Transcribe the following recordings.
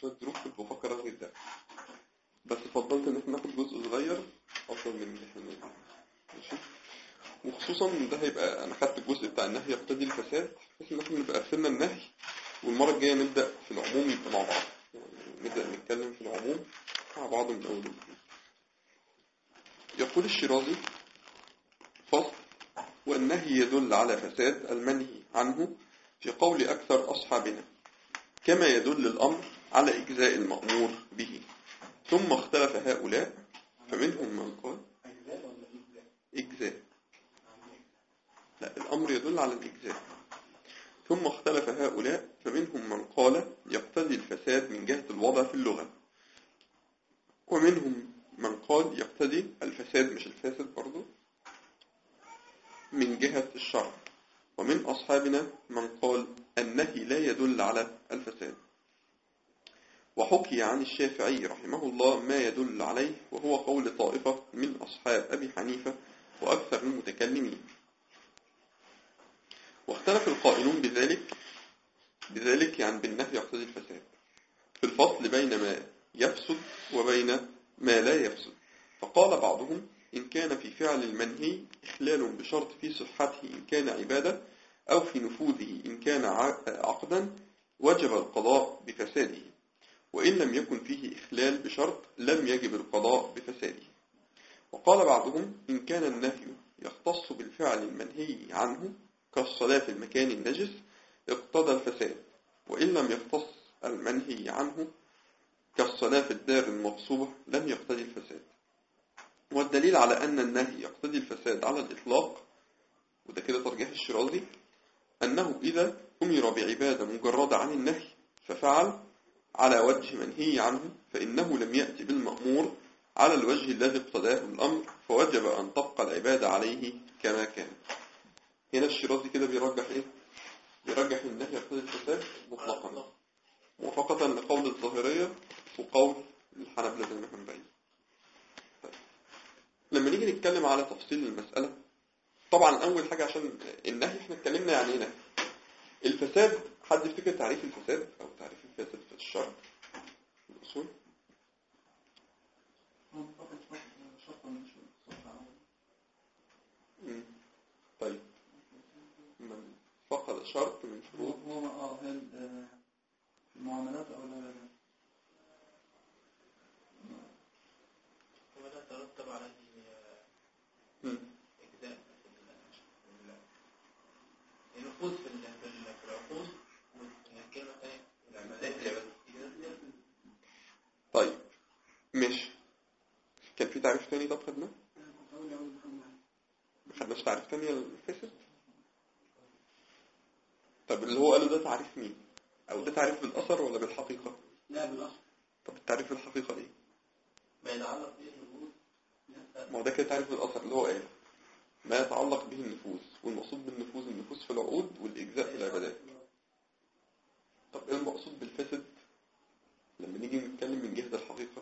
شوية ظروف كنت بفكر ألغي الدرس بس فضلت إن احنا ناخد جزء صغير أفضل من إن احنا نلغي. ماشي وخصوصا إن ده هيبقى أنا خدت الجزء بتاع النهي يقتضي الفساد بحيث إن احنا نبقى قفلنا النهي والمرة الجاية نبدأ في العموم يبقى مع بعض يعني نبدأ نتكلم في العموم مع بعض من أول وجديد. يقول الشيرازي فصل والنهي يدل على فساد المنهي عنه في قول أكثر أصحابنا كما يدل الأمر على إجزاء المأمور به ثم اختلف هؤلاء فمنهم من قال إجزاء لا الأمر يدل على الإجزاء ثم اختلف هؤلاء فمنهم من قال يقتضي الفساد من جهة الوضع في اللغة ومنهم من قال يقتضي الفساد مش الفاسد برضو من جهة الشرع ومن أصحابنا من قال النهي لا يدل على الفساد وحكي عن الشافعي رحمه الله ما يدل عليه وهو قول طائفة من أصحاب أبي حنيفة وأكثر المتكلمين واختلف القائلون بذلك بذلك يعني بالنهي يقتضي الفساد في الفصل بين ما يفسد وبين ما لا يفسد فقال بعضهم إن كان في فعل المنهي إخلال بشرط في صحته إن كان عبادة أو في نفوذه إن كان ع- عقدا وجب القضاء بفساده وإن لم يكن فيه إخلال بشرط لم يجب القضاء بفساده وقال بعضهم إن كان النهي يختص بالفعل المنهي عنه كالصلاة في المكان النجس اقتضى الفساد وإن لم يختص المنهي عنه كالصلاة في الدار المغصوبة لم يقتضي الفساد والدليل على أن النهي يقتضي الفساد على الإطلاق وده كده ترجيح الشرازي أنه إذا أمر بعبادة مجردة عن النهي ففعل على وجه منهي عنه فإنه لم يأتي بالمأمور على الوجه الذي اقتضاه الأمر فوجب أن تبقى العبادة عليه كما كان هنا الشرازي كده بيرجح إيه؟ بيرجح النهي يقتضي الفساد مطلقا موافقة لقول الظاهرية وقول الحنبلة زي ما احنا مبين طيب. لما نيجي نتكلم على تفصيل المسألة طبعا أول حاجة عشان النهي احنا اتكلمنا يعني ايه نهي الفساد حد يفتكر تعريف الفساد أو تعريف الفاسد في الشرع الأصول مم. طيب من فقد شرط من شروط هو اه هل آه، في المعاملات او لا لا لا ولا ترتب عليه مم. إجزاء في ال- في ال- النفوذ في ال- في ال- في العقود والكلمة ايه؟ العبادات العبادات طيب ماشي كان في تعريف تاني طب خدناه؟ ما خدناش تعريف تاني للفاسد؟ طب اللي هو قاله ده تعريف مين؟ أو ده تعريف بالأثر ولا بالحقيقة؟ لا بالاصل طب التعريف بالحقيقة إيه؟ ما يتعلق به النفوذ ما هو ده كده تعريف بالأثر اللي هو إيه؟ ما يتعلق به النفوذ والمقصود بالنفوذ النفوذ في العقود والإجزاء في العبادات طب إيه المقصود بالفاسد؟ لما نيجي نتكلم من جهة الحقيقة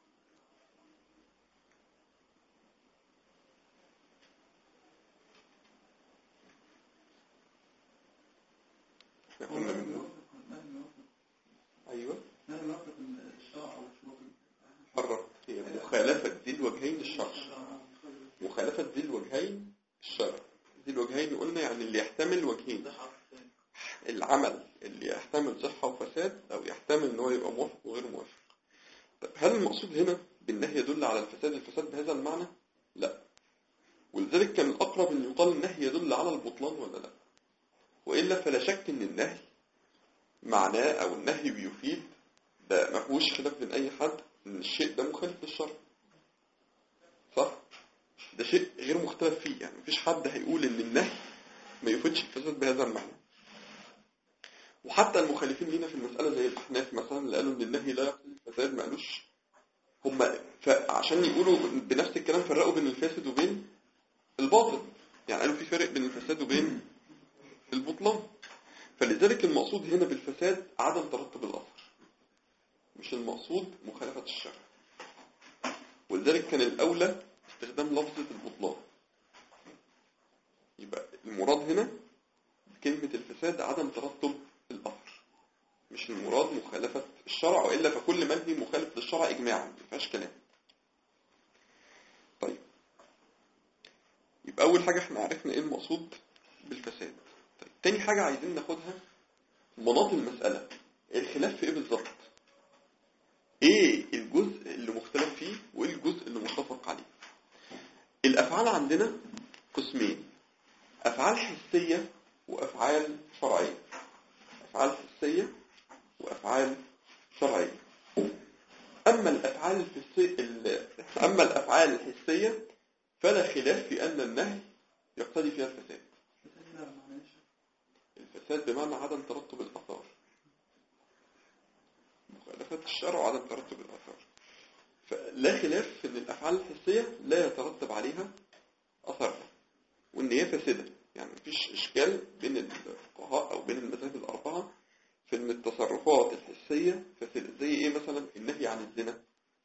احنا كنا بنقول ايوه نحن نوافق الشرع او الشروط قررت هي مخالفة ذي الوجهين للشرع مخالفة ذي الوجهين الشرع ذي الوجهين قلنا يعني اللي يحتمل وجهين ده حرف العمل اللي يحتمل صحة وفساد أو يحتمل إن هو يبقى موافق وغير موافق طب هل المقصود هنا بالنهي يدل على الفساد الفساد بهذا المعنى؟ لا ولذلك كان الأقرب أن يقال النهي يدل على البطلان ولا لا وإلا فلا شك أن النهي معناه أو النهي بيفيد ده ما فيهوش خلاف بين أي حد أن الشيء ده مخالف للشرع صح؟ ده شيء غير مختلف فيه يعني مفيش حد هيقول أن النهي ما يفيدش الفساد بهذا المعنى وحتى المخالفين لينا في المسألة زي الأحناف مثلا اللي قالوا إن النهي لا يقتضي الفساد ما قالوش هم عشان يقولوا بنفس الكلام فرقوا بين الفاسد وبين الباطل يعني قالوا في فرق بين الفساد وبين البطلان فلذلك المقصود هنا بالفساد عدم ترتب الأثر مش المقصود مخالفة الشرع ولذلك كان الأولى استخدام لفظة البطلان يبقى المراد هنا كلمة الفساد عدم ترتب الأثر مش المراد مخالفة الشرع وإلا فكل منهي مخالف للشرع إجماعا ما فيهاش كلام طيب يبقى أول حاجة احنا عرفنا إيه المقصود بالفساد طيب تاني حاجة عايزين ناخدها مناط المسألة الخلاف في إيه بالظبط إيه الجزء اللي مختلف فيه وإيه الجزء اللي متفق عليه الأفعال عندنا قسمين أفعال حسية وأفعال شرعية أفعال حسية وأفعال شرعية أما الأفعال الحسية ال- أما الأفعال الحسية فلا خلاف في أن النهي يقتضي فيها الفساد لا معلش الفساد بمعنى عدم ترتب الآثار مخالفة الشرع وعدم ترتب الآثار فلا خلاف في أن الأفعال الحسية لا يترتب عليها أثر وأن هي فاسدة يعني مفيش إشكال بين الفقهاء أو بين المذاهب الأربعة في أن التصرفات الحسية فاسدة زي إيه مثلا النهي عن الزنا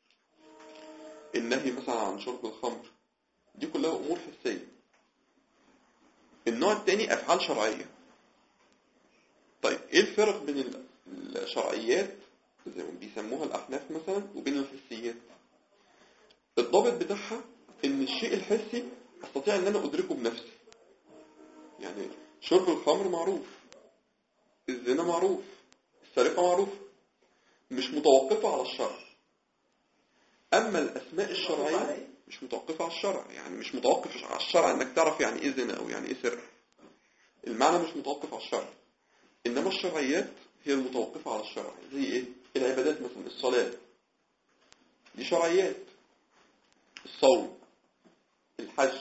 النهي مثلا عن شرب الخمر دي كلها أمور حسية النوع الثاني أفعال شرعية طيب ايه الفرق بين ال- الشرعيات زي ما بيسموها الاحناف مثلا وبين الحسيات الضابط بتاعها ان الشيء الحسي استطيع ان انا ادركه بنفسي يعني شرب الخمر معروف الزنا معروف السرقة معروفة مش متوقفة على الشرع اما الاسماء الشرعية مش متوقفة على الشرع يعني مش متوقف على الشرع انك تعرف يعني ايه زنا او يعني ايه سرقة المعنى مش متوقف على الشرع إنما الشرعيات هي المتوقفة على الشرع زي إيه؟ العبادات مثلا الصلاة دي شرعيات الصوم الحج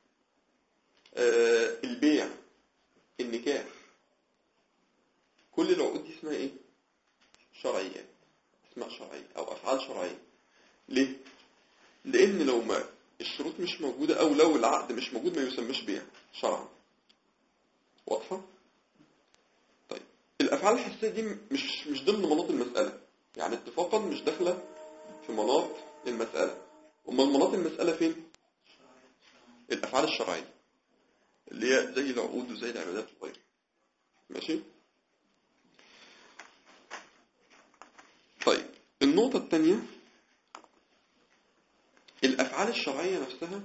آه، البيع النكاح كل العقود دي اسمها إيه؟ شرعيات اسماء شرعية أو أفعال شرعية ليه؟ لأن لو ما الشروط مش موجودة أو لو العقد مش موجود ما يسمىش بيع شرعا واضحة؟ طيب الافعال الحسيه دي مش مش ضمن مناط المساله يعني اتفاقا مش داخله في مناط المساله امال مناط المساله فين الافعال الشرعيه اللي هي زي العقود وزي العبادات وغيرها ماشي طيب النقطه الثانيه الافعال الشرعيه نفسها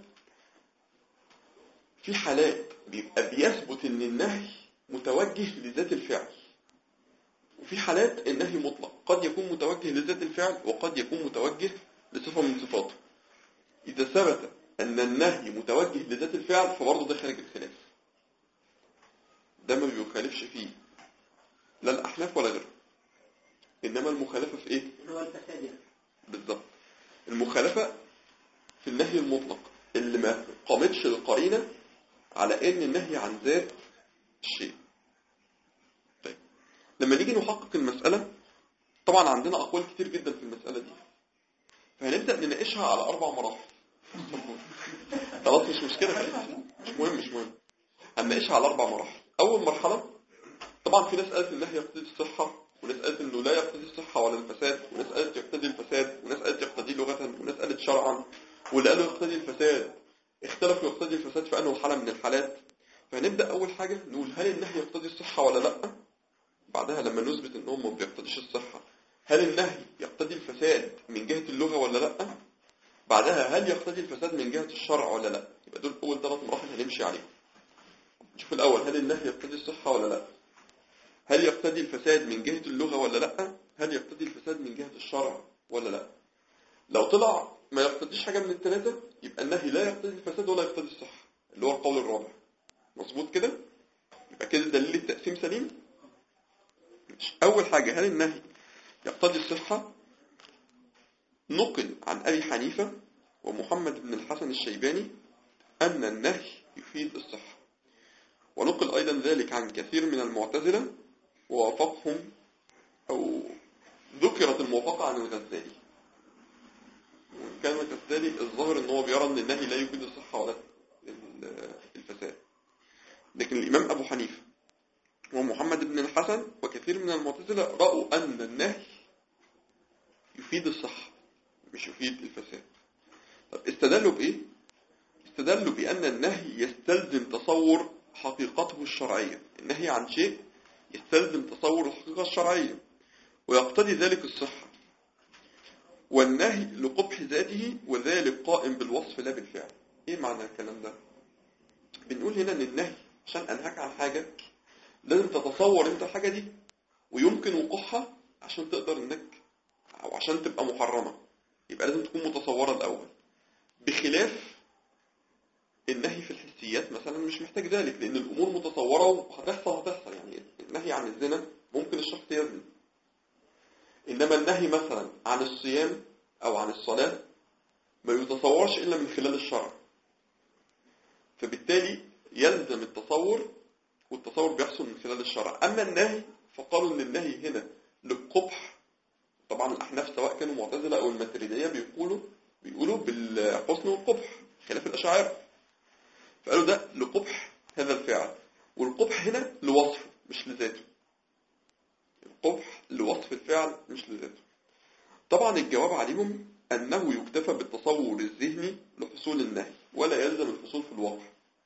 في حالات بيبقى بيثبت ان النهي متوجه لذات الفعل وفي حالات النهي مطلق قد يكون متوجه لذات الفعل وقد يكون متوجه لصفة من صفاته إذا ثبت أن النهي متوجه لذات الفعل فبرضه ده خارج الخلاف ده ما بيخالفش فيه لا الأحناف ولا غيره إنما المخالفة في إيه؟ اللي هو الفساد يعني بالظبط المخالفة في النهي المطلق اللي ما قامتش القرينة على ان النهي عن ذات الشيء طيب لما نيجي نحقق المسألة طبعا عندنا أقوال كتير جدا في المسألة دي فهنبدأ نناقشها على أربع مراحل خلاص مش مشكلة مش مهم مش مهم هنناقشها على أربع مراحل أول مرحلة طبعا في ناس قالت النهي يقتضي الصحة وناس قالت انه لا يقتضي الصحة ولا الفساد وناس قالت يقتضي الفساد وناس قالت يقتضي لغة وناس قالت شرعا واللي قالوا يقتضي الفساد اختلفوا يقتضي الفساد في انه حالة من الحالات فهنبدأ أول حاجة نقول هل النهي يقتضي الصحة ولا لأ بعدها لما نثبت ان هو ما بيقتضيش الصحة هل النهي يقتضي الفساد من جهة اللغة ولا لأ بعدها هل يقتضي الفساد من جهة الشرع ولا لأ يبقى دول أول ثلاث مراحل هنمشي عليهم نشوف الأول هل النهي يقتضي الصحة ولا لأ هل يقتضي الفساد من جهة اللغة ولا لأ هل يقتضي الفساد من جهة الشرع ولا لأ لو طلع ما يقتضيش حاجة من الثلاثة يبقى النهي لا يقتضي الفساد ولا يقتضي الصحة اللي هو القول الرابع مظبوط كده يبقى كده دليل التقسيم سليم ماشي. أول حاجة هل النهي يقتضي الصحة نقل عن أبي حنيفة ومحمد بن الحسن الشيباني أن النهي يفيد الصحة ونقل أيضا ذلك عن كثير من المعتزلة ووافقهم أو ذكرت الموافقة عن الغزالي كان الغزالي الظاهر ان هو بيرى ان النهي لا يفيد الصحة ولا ال- الفساد لكن الإمام أبو حنيفة ومحمد بن الحسن وكثير من المعتزلة رأوا أن النهي يفيد الصحة مش يفيد الفساد طب استدلوا بإيه؟ استدلوا بأن النهي يستلزم تصور حقيقته الشرعية النهي عن شيء يستلزم تصور الحقيقة الشرعية ويقتضي ذلك الصحة والنهي لقبح ذاته وذلك قائم بالوصف لا بالفعل ايه معنى الكلام ده بنقول هنا ان النهي عشان انهاك عن حاجة لازم تتصور انت الحاجة دي ويمكن وقوعها عشان تقدر انك او عشان تبقى محرمة يبقى لازم تكون متصورة الاول بخلاف النهي في الحسيات مثلا مش محتاج ذلك لان الامور متصورة وهتحصل هتحصل يعني النهي عن الزنا ممكن الشخص يزني انما النهي مثلا عن الصيام او عن الصلاة ما يتصورش الا من خلال الشرع فبالتالي يلزم التصور والتصور بيحصل من خلال الشرع اما النهي فقالوا ان النهي هنا للقبح طبعا الاحناف سواء كانوا معتزله او الماتريديه بيقولوا بيقولوا بالحسن والقبح خلاف الاشاعره فقالوا ده لقبح هذا الفعل والقبح هنا لوصفه مش لذاته القبح لوصف الفعل مش لذاته طبعا الجواب عليهم أنه يكتفى بالتصور الذهني لحصول النهي ولا يلزم الحصول في الواقع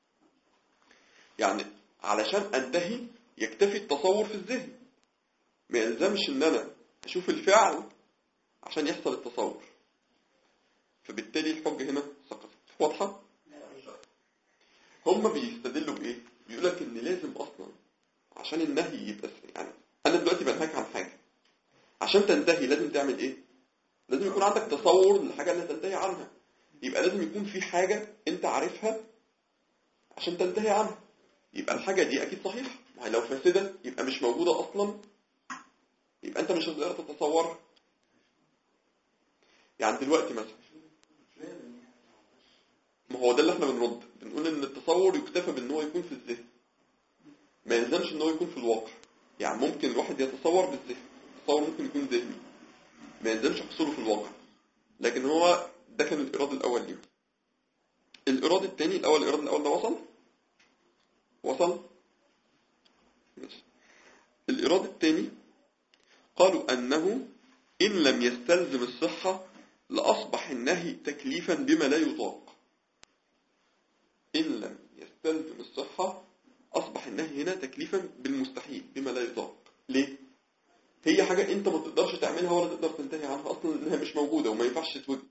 يعني علشان أنتهي يكتفي التصور في الذهن ما يلزمش ان انا اشوف الفعل عشان يحصل التصور فبالتالي الحجة هنا سقطت واضحة هم بيستدلوا بايه بيقول لك ان لازم اصلا عشان النهي يبقى س- يعني انا دلوقتي بنهاك عن حاجة عشان تنتهي لازم تعمل ايه لازم يكون عندك تصور للحاجة اللي تنتهي عنها يبقى لازم يكون في حاجة انت عارفها عشان تنتهي عنها يبقى الحاجة دي اكيد صحيحة ما هي لو فاسدة يبقى مش موجودة اصلا يبقى انت مش هتقدر تتصورها يعني دلوقتي مثلا ما هو ده اللي احنا بنرد بنقول ان التصور يكتفى بان هو يكون في الذهن ما يلزمش ان هو يكون في الواقع يعني ممكن الواحد يتصور بالذهن التصور ممكن يكون ذهني ما يلزمش حصوله في الواقع لكن هو ده كان الإرادة الأول ليه الإرادة الثاني الأول الإرادة الأول ده وصل وصل ماشي الإرادة الثاني قالوا أنه إن لم يستلزم الصحة لأصبح النهي تكليفا بما لا يطاق إن لم يستلزم الصحة أصبح النهي هنا تكليفا بالمستحيل بما لا يطاق ليه؟ هي حاجة أنت ما تقدرش تعملها ولا تقدر تنتهي عنها أصلا إنها مش موجودة وما ينفعش تتوجد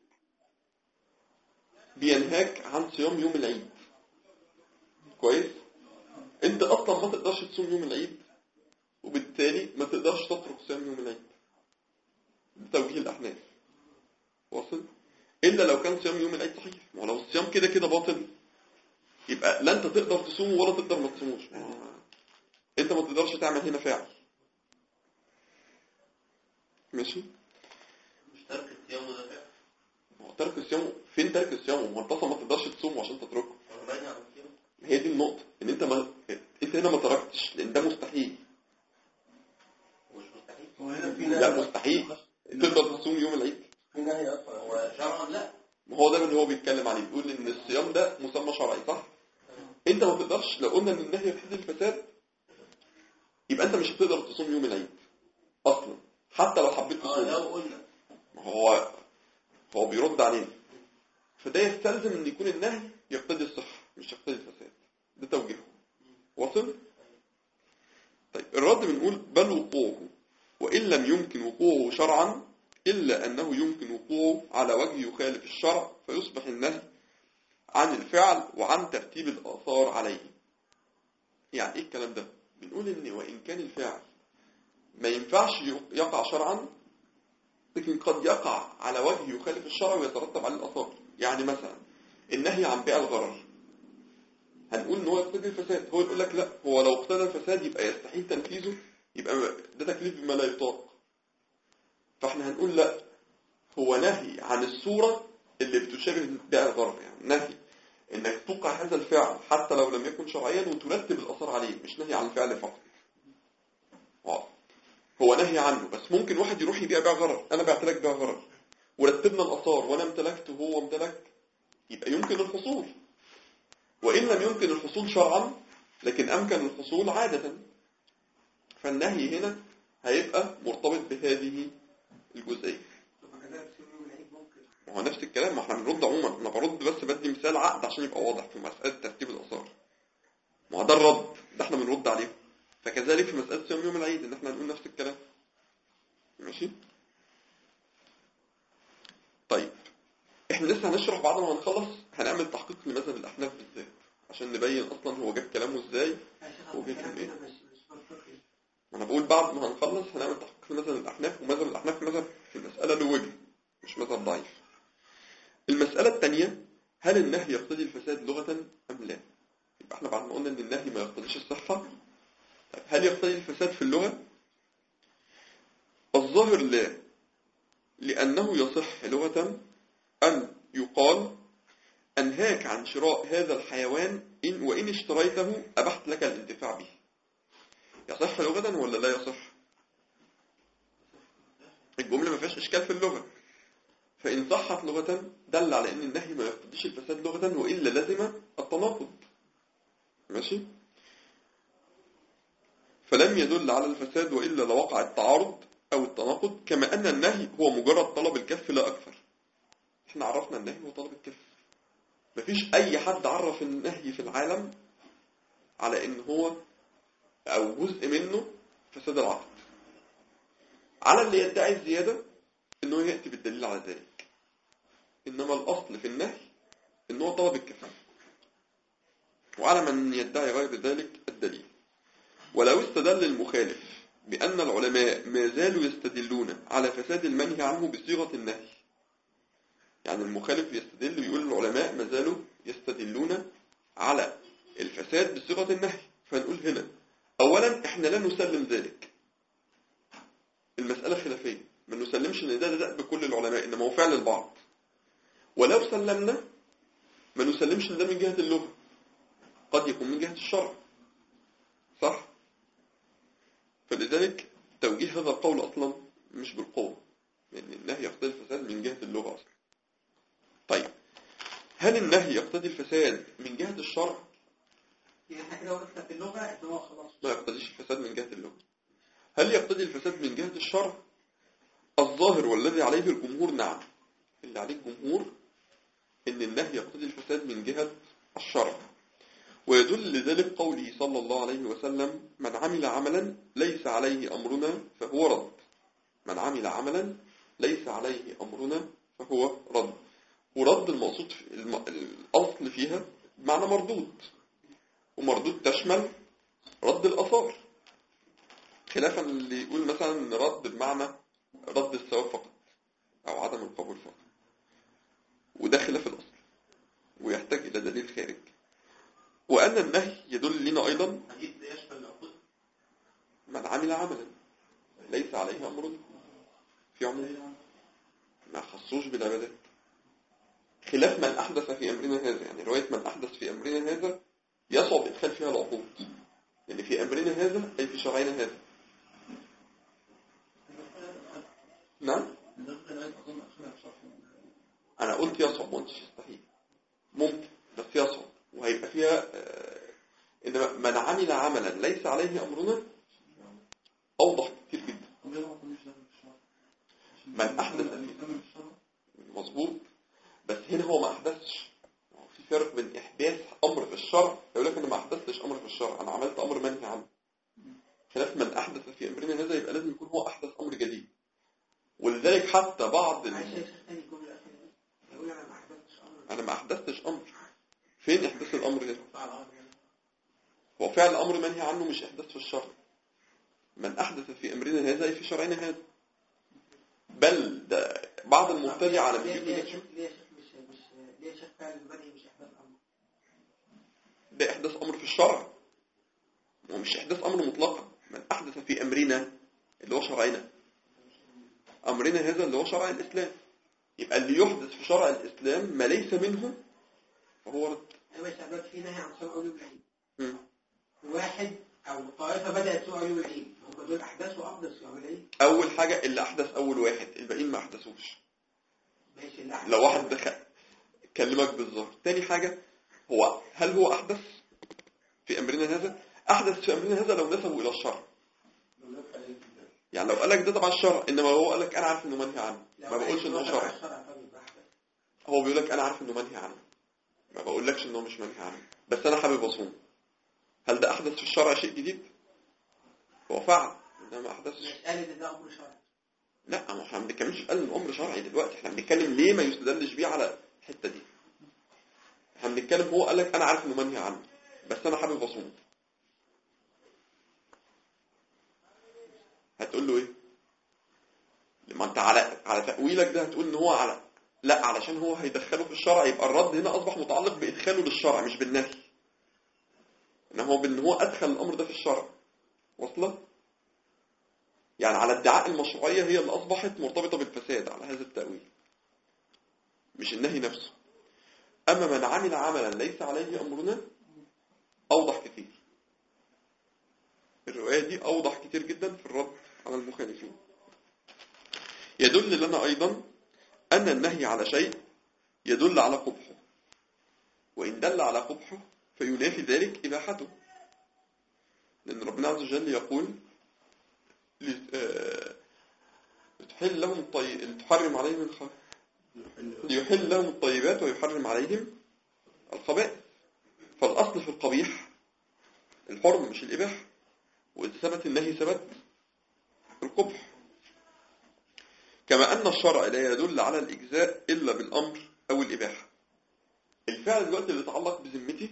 بينهاك عن صيام يوم العيد كويس؟ أنت أصلا ما تقدرش تصوم يوم العيد وبالتالي ما تقدرش تترك صيام يوم العيد ده توجيه الأحناف واصل إلا لو كان صيام يوم العيد صحيح ما هو لو الصيام كده كده باطل يبقى لا أنت تقدر تصوم ولا تقدر ما تصوموش أنت ما تقدرش تعمل هنا فعل ماشي مش ترك الصيام ده فعل هو ترك الصيام فين ترك الصيام ما انت اصلا ما تقدرش تصوم عشان تتركه هو باين على الصيام هي دي النقطة ان انت ما انت هنا ما تركتش لان ده مستحيل مش مستحيل هو هنا في لا نهي مستحيل تقدر تصوم يوم العيد في نهي اصلا هو شرعا لا ما هو ده اللي هو بيتكلم عليه بيقول ان الصيام ده مسمى شرعي صح انت ما تقدرش لو قلنا ان النهي يفسد الفساد يبقى انت مش هتقدر تصوم يوم العيد اصلا حتى لو حبيت اه لو تصوم قلنا ما هو هو بيرد علينا فده يستلزم ان يكون النهي يقتضي الصحة مش يقتضي الفساد ده توجيهه واصل طيب الرد بنقول بل وقوعه وإن لم يمكن وقوعه شرعا إلا أنه يمكن وقوعه على وجه يخالف الشرع فيصبح النهي عن الفعل وعن ترتيب الآثار عليه يعني إيه الكلام ده بنقول إن وإن كان الفعل ما ينفعش يقع شرعا لكن قد يقع على وجه يخالف الشرع ويترتب عليه الآثار يعني مثلا النهي عن بيع الغرر هنقول ان هو يقتضي الفساد هو يقول لك لا هو لو اقتضى الفساد يبقى يستحيل تنفيذه يبقى ده تكليف بما لا يطاق فاحنا هنقول لا هو نهي عن الصورة اللي بتشابه بيع الغرر يعني نهي انك توقع هذا الفعل حتى لو لم يكن شرعيا وترتب الاثار عليه مش نهي عن الفعل فقط واضح. هو نهي عنه بس ممكن واحد يروح يبيع بيع غرر انا بعت لك بيع غرر ورتبنا الاثار وانا امتلكت وهو امتلك يبقى يمكن الحصول وان لم يمكن الحصول شرعا لكن امكن الحصول عادة فالنهي هنا هيبقى مرتبط بهذه الجزئية ما هو نفس الكلام ما احنا بنرد عموما انا برد بس بدي مثال عقد عشان يبقى واضح في مسألة ترتيب الآثار ما هو ده الرد ده احنا بنرد عليه فكذلك في مسألة صيام يوم العيد ان احنا هنقول نفس الكلام ماشي طيب احنا لسه هنشرح بعد ما نخلص هنعمل تحقيق لمذهب الاحناف بالذات عشان نبين اصلا هو جاب كلامه ازاي وجه كان ايه انا بقول بعد ما هنخلص هنعمل تحقيق لمذهب الاحناف ومذهب الاحناف مذهب في المساله له وجه مش مذهب ضعيف المساله الثانيه هل النهي يقتضي الفساد لغه ام لا يبقى احنا بعد ما قلنا ان النهي ما يقتضيش الصحه طيب هل يقتضي الفساد في اللغه الظاهر لا لأنه يصح لغة أن يقال أنهاك عن شراء هذا الحيوان إن وإن اشتريته أبحت لك الانتفاع به يصح لغة ولا لا يصح الجملة ما فيهاش إشكال في اللغة فإن صحت لغة دل على أن النهي ما يقتضيش الفساد لغة وإلا لازم التناقض ماشي فلم يدل على الفساد وإلا لوقع التعارض أو التناقض كما أن النهي هو مجرد طلب الكف لا أكثر احنا عرفنا النهي هو طلب الكف مفيش أي حد عرف النهي في العالم على إن هو أو جزء منه فساد العقد على اللي يدعي الزيادة إنه يأتي بالدليل على ذلك إنما الأصل في النهي إن هو طلب الكفاية وعلى من يدعي غير ذلك الدليل ولو استدل المخالف بأن العلماء ما زالوا يستدلون على فساد المنهي عنه بصيغة النهي يعني المخالف يستدل يقول العلماء ما زالوا يستدلون على الفساد بصيغة النهي فنقول هنا أولا احنا لا نسلم ذلك المسألة خلافية ما نسلمش ان ده ده بكل العلماء انما هو فعل البعض ولو سلمنا ما نسلمش ان ده من جهة اللغة قد يكون من جهة الشرع صح فلذلك توجيه هذا القول أصلا مش بالقوة يعني النهي يقتضي الفساد من جهة اللغة أصلا طيب هل النهي يقتضي الفساد من جهة الشرع يعني احنا كده وقفنا في اللغة ان هو خلاص ما يقتضيش الفساد من جهة اللغة هل يقتضي الفساد من جهة الشرع الظاهر والذي عليه الجمهور نعم اللي عليه الجمهور ان النهي يقتضي الفساد من جهة الشرع ويدل لذلك قوله صلى الله عليه وسلم من عمل عملا ليس عليه أمرنا فهو رد من عمل عملا ليس عليه أمرنا فهو رد ورد المقصود في الم... الأصل فيها معنى مردود ومردود تشمل رد الأثار خلافا اللي يقول مثلا إن رد بمعنى رد الثواب فقط أو عدم القبول فقط وده خلاف الأصل ويحتاج إلى دليل خارج وأن النهي يدل لنا أيضا حديث يشمل العقود من عمل عملا ليس عليه أمر في عموم ما خصوش بالعبادات خلاف من أحدث في أمرنا هذا يعني رواية من أحدث في أمرنا هذا يصعب إدخال فيها العقود يعني في أمرنا هذا أي في شرعنا هذا نعم أنا قلت يصعب وأنت يستحيل ممكن بس يصعب وهيبقى فيها آه، إنما من عمل عملا ليس عليه أمرنا أوضح كتير جدا من أحدث فيه مظبوط بس هنا هو ما أحدثش هو في فرق بين إحداث أمر في الشرع يقول لك أنا ما أحدثتش أمر في الشرع أنا عملت أمر منهي عنه خلاف من أحدث في أمرنا هذا يبقى لازم يكون هو أحدث أمر جديد ولذلك حتى بعض ال- عايز يا شيخ تاني الجملة الأخيرة دي يقول أنا ما أحببتش أمر أنا ما أحدثتش أمر فين إحداث الأمر هنا هو فعل الأمر منهي عنه مش إحداث في الشرع من أحدث في أمرنا هذا أي في شرعنا هذا بل ده بعض المبتدع لما ليه يجي ليه يا يقول شيخ ليه يا شيخ مش مش ليه يا شيخ فعل المنهي مش إحداث أمر ده إحداث أمر في الشرع ومش إحداث أمر مطلقا من أحدث في أمرنا اللي هو شرعنا أمرنا هذا اللي هو شرع الإسلام يبقى اللي يحدث في شرع الإسلام ما ليس منه فهو رد أيوة يا شباب في نهي عن سوء علوم العلم مم. واحد أو طائفة بدأت سوء علوم العلم هم دول أحداثوا أفضل سوء علوم العلم أول حاجة اللي أحدث أول واحد الباقيين ما أحدثوش ماشي اللي أحدث لو واحد دخل كلمك بالظهر تاني حاجة هو هل هو أحدث في أمرنا هذا أحدث في أمرنا هذا لو نسبه إلى الشرع يعني لو قالك ده تبع الشرع إنما هو قالك أنا عارف إنه منهي عنه ما بقولش إنه شرع الشرع طب يبقى أحدث هو بيقول لك أنا عارف إنه منهي عنه ما بقولكش إنه مش منهي عنه بس أنا حابب أصوم هل ده أحدث في الشرع شيء جديد؟ هو فعل إنما ما أحدثش مش قال إن ده أمر شرعي لا ما احنا ما بنتكلمش في قال الامر شرعي دلوقتي احنا بنتكلم ليه ما يستدلش بيه على الحته دي احنا بنتكلم هو قال لك انا عارف انه منهي عنه بس انا حابب اصوم هتقول له ايه لما انت على على تاويلك ده هتقول ان هو على لا علشان هو هيدخله في الشرع يبقى الرد هنا اصبح متعلق بادخاله للشرع مش بالنهي ان هو بان هو ادخل الامر ده في الشرع واصله يعني على ادعاء المشروعيه هي اللي اصبحت مرتبطه بالفساد على هذا التاويل مش النهي نفسه اما من عمل عملا ليس عليه امرنا اوضح كثير الروايه دي اوضح كتير جدا في الرد على المخالفين يدل لنا ايضا ان النهي على شيء يدل على قبحه وان دل على قبحه فينافي ذلك اباحته لان ربنا عز وجل يقول ل- آه، لتحل لهم الطيب تحرم عليهم الخ... ليحل لهم الطيبات ويحرم عليهم الخبائث فالاصل في القبيح الحرم مش الاباحه واذا ثبت النهي ثبت القبح كما أن الشرع لا يدل على الإجزاء إلا بالأمر أو الإباحة الفعل دلوقتي اللي يتعلق بذمتي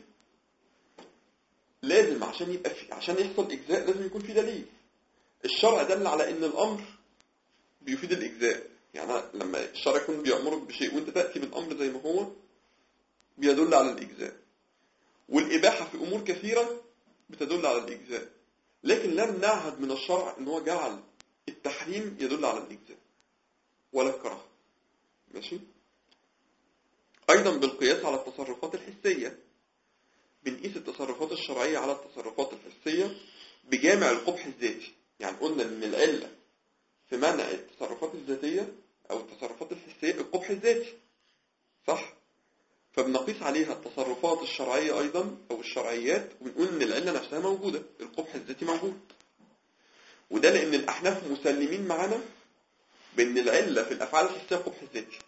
لازم عشان يبقى في عشان يحصل إجزاء لازم يكون في دليل الشرع دل على إن الأمر بيفيد الإجزاء يعني أنا لما الشرع يكون بيأمرك بشيء وأنت تأتي بالأمر زي ما هو بيدل على الإجزاء والإباحة في أمور كثيرة بتدل على الإجزاء لكن لم نعهد من الشرع إن هو جعل التحريم يدل على الإجزاء ولا الكراهة ماشي أيضا بالقياس على التصرفات الحسية بنقيس التصرفات الشرعية على التصرفات الحسية بجامع القبح الذاتي يعني قلنا إن العلة في منع التصرفات الذاتية أو التصرفات الحسية القبح الذاتي صح؟ فبنقيس عليها التصرفات الشرعية أيضا أو الشرعيات وبنقول إن العلة نفسها موجودة القبح الذاتي موجود وده لأن الأحناف مسلمين معانا بأن العلة في الأفعال الحسية قبح الذاتي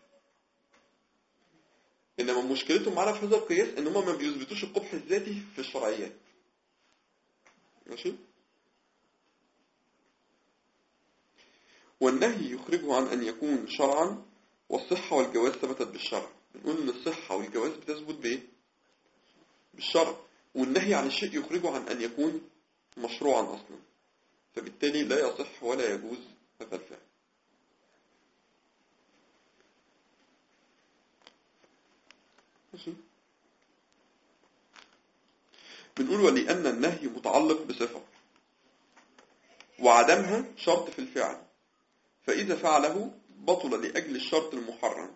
إنما مشكلتهم معانا في هذا القياس إن هم ما بيثبتوش القبح الذاتي في الشرعيات ماشي والنهي يخرجه عن أن يكون شرعا والصحة والجواز ثبتت بالشرع بنقول إن الصحة والجواز بتثبت بإيه؟ بالشرع والنهي عن الشيء يخرجه عن أن يكون مشروعا أصلا فبالتالي لا يصح ولا يجوز هذا الفعل ماشي بنقول ولأن النهي متعلق بصفة وعدمها شرط في الفعل فإذا فعله بطل لأجل الشرط المحرم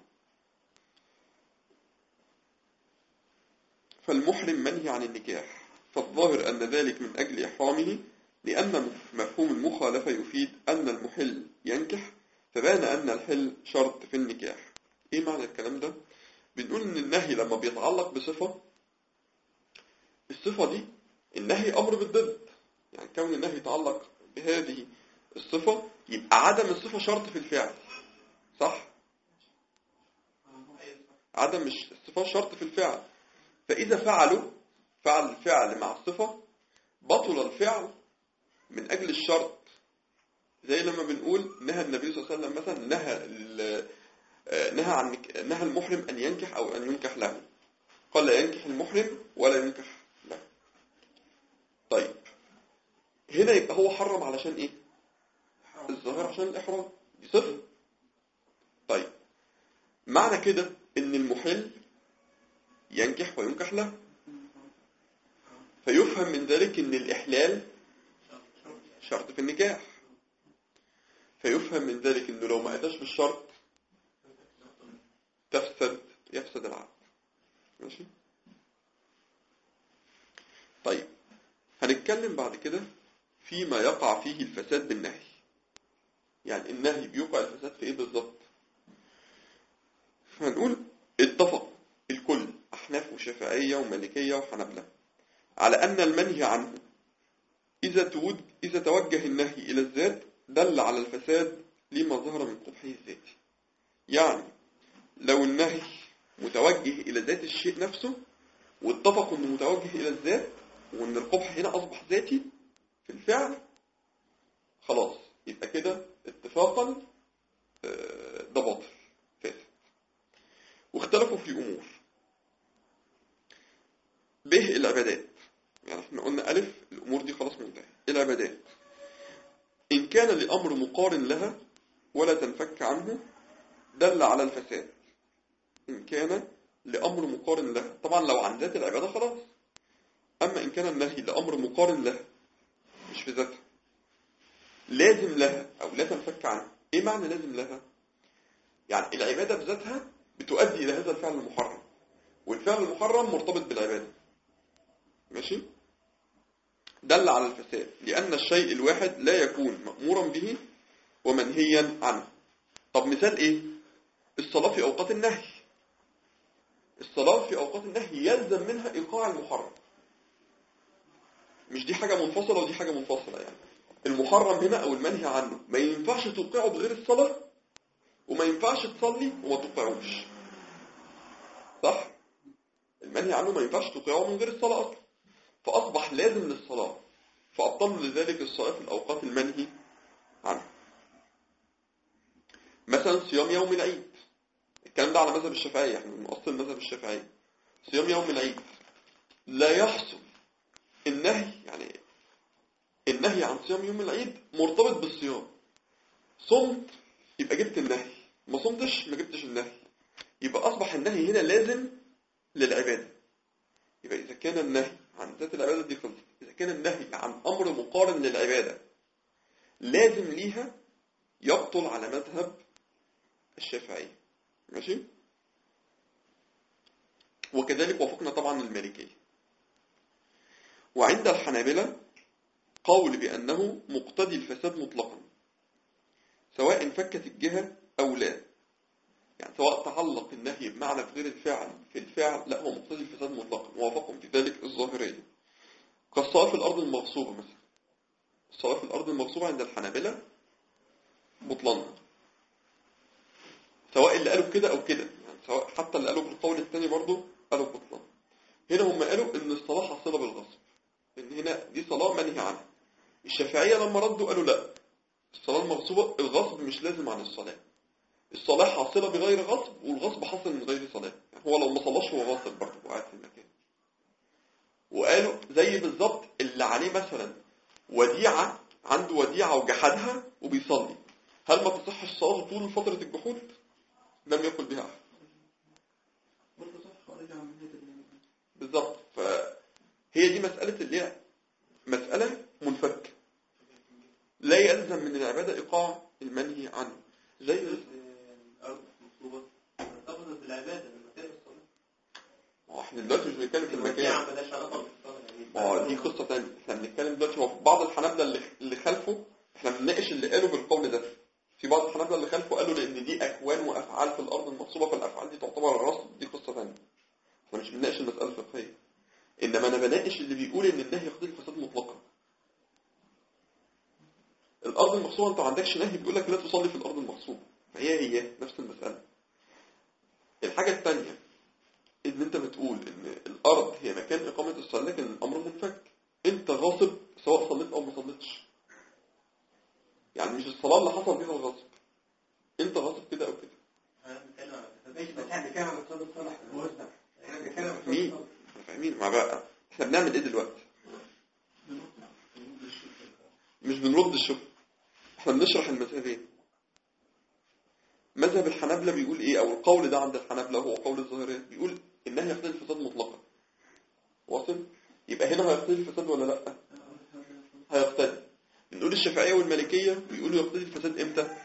فالمحرم منهي عن النكاح فالظاهر أن ذلك من أجل إحرامه لأن مفهوم المخالفة يفيد أن المحل ينكح فبان أن الحل شرط في النكاح إيه معنى الكلام ده؟ بنقول إن النهي لما بيتعلق بصفة الصفة دي النهي أمر بالضد يعني كون النهي يتعلق بهذه الصفة يبقى عدم الصفة شرط في الفعل صح؟ عدم الصفة شرط في الفعل فإذا فعلوا فعل الفعل مع الصفة بطل الفعل من أجل الشرط زي لما بنقول نهى النبي صلى الله عليه وسلم مثلا نهى ال- آه، نهى عن نهى المحرم أن ينكح أو أن ينكح له قال لا ينكح المحرم ولا ينكح له طيب هنا يبقى هو حرم علشان إيه الظاهر عشان الإحرام دي صفة طيب معنى كده إن المحل ينكح وينكح له فيفهم من ذلك إن الإحلال شرط في النكاح فيفهم من ذلك إنه لو ما أتاش بالشرط تفسد يفسد العقد ماشي طيب هنتكلم بعد كده فيما يقع فيه الفساد بالنهي يعني النهي بيوقع الفساد في ايه بالظبط هنقول اتفق الكل احناف وشافعيه ومالكيه وحنبله على ان المنهي عنه اذا تود اذا توجه النهي الى الذات دل على الفساد لما ظهر من قبحه الذاتي يعني لو النهي متوجه الى ذات الشيء نفسه واتفقوا انه متوجه الى الذات وان القبح هنا اصبح ذاتي في الفعل خلاص يبقى كده اتفاقا آه، ده باطل فاسد واختلفوا في أمور ب العبادات يعني احنا قلنا ألف الأمور دي خلاص منتهية العبادات إن كان لأمر مقارن لها ولا تنفك عنه دل على الفساد إن كان لأمر مقارن لها طبعا لو عن ذات العبادة خلاص أما إن كان النهي لأمر مقارن لها مش في ذاتها لازم لها أو لا تنفك عنها إيه معنى لازم لها؟ يعني العبادة بذاتها بتؤدي إلى هذا الفعل المحرم والفعل المحرم مرتبط بالعبادة ماشي؟ دل على الفساد لأن الشيء الواحد لا يكون مأمورا به ومنهيا عنه طب مثال إيه؟ الصلاة في أوقات النهي الصلاة في أوقات النهي يلزم منها إيقاع المحرم مش دي حاجة منفصلة ودي حاجة منفصلة يعني المحرم هنا أو المنهي عنه ما ينفعش توقعه بغير الصلاة وما ينفعش تصلي وما توقعوش صح؟ المنهي عنه ما ينفعش توقعه من غير الصلاة أصلا فأصبح لازم للصلاة فأبطلوا لذلك الصلاة في الأوقات المنهي عنها مثلا صيام يوم العيد الكلام ده على مذهب الشافعية احنا من أصل المذهب الشافعي صيام يوم العيد لا يحصل النهي يعني النهي عن صيام يوم العيد مرتبط بالصيام صمت يبقى جبت النهي ما صمتش ما جبتش النهي يبقى أصبح النهي هنا لازم للعبادة يبقى إذا كان النهي عن ذات العبادة دي خلصت إذا كان النهي عن أمر مقارن للعبادة لازم ليها يبطل على مذهب الشافعي ماشي وكذلك وافقنا طبعا المالكية وعند الحنابلة قول بأنه مقتضي الفساد مطلقا سواء فكت الجهة أو لا يعني سواء تعلق النهي بمعنى في غير الفعل في الفعل لا هو مقتضي الفساد مطلقا ووافقهم في ذلك الظاهرية كالصلاة في الأرض المغصوبة مثلا الصلاة في الأرض المغصوبة عند الحنابلة بطلان سواء اللي قالوا كده أو كده يعني سواء حتى اللي قالوا بالقول الثاني برضو قالوا بطلان هنا هم قالوا إن الصلاة حاصلة بالغصب إن هنا دي صلاة منهي عنها الشافعية لما ردوا قالوا لا الصلاة المغصوبة الغصب مش لازم عن الصلاة الصلاة حاصلة بغير غصب والغصب حاصل من غير صلاة يعني هو لو ما صلاش هو غاصب برضه وقاعد في المكان وقالوا زي بالظبط اللي عليه مثلا وديعة عنده وديعة وجحدها وبيصلي هل ما تصحش صلاته طول فترة الجحود؟ لم يقل بها أحد برضه صح خارج عن منهج ال- بالظبط فهي دي مسألة اللي هي مسألة منفكة لا يلزم من العبادة إيقاع المنهي عنه زي الأرض مطلوبة مرتبطة بالعبادة بالمكان الصلاة ما هو احنا دلوقتي مش بنتكلم في الوديعة المكان مالهاش علاقة بالصلاة يعني ما هو دي قصة تانية احنا بنتكلم دلوقتي هو في بعض الحنابلة اللي اللي خلفوا احنا بنناقش اللي قالوا بالقول ده في بعض الحنابلة اللي خلفوا قالوا لأن دي أكوان وأفعال في الأرض المغصوبة فالأفعال دي تعتبر الرصد دي قصة تانية احنا مش بنناقش المسألة الفقهية إنما أنا بناقش اللي بيقول إن النهي يقتضي الفساد مطلقا الأرض المغصوبة أنت ما عندكش نهي بيقول لك لا تصلي في الأرض المغصوبة فهي هي نفس المسألة الحاجة الثانية إن أنت بتقول إن الأرض هي مكان إقامة الصلاة لكن الأمر منفك أنت غاصب سواء صليت أو ما صليتش يعني مش الصلاة اللي حصل بيها الغصب أنت غاصب كده أو كده احنا بنتكلم عن الفساد ماشي بس احنا بنتكلم عن الاقتصاد الصالح الموزع احنا بنتكلم عن مين؟ الاقتصاد إحنا فاهمين ما بقى احنا بنعمل ايه دلوقتي مش بنرد الشبهة احنا بنشرح المذهبين مذهب الحنابلة بيقول ايه او القول ده عند الحنابلة هو قول الظاهرية بيقول النهي يقتضي الفساد مطلقا واصل يبقى هنا هيقتضي الفساد ولا لا هيقتضي بنقول الشافعية والمالكية بيقولوا يقتضي الفساد امتى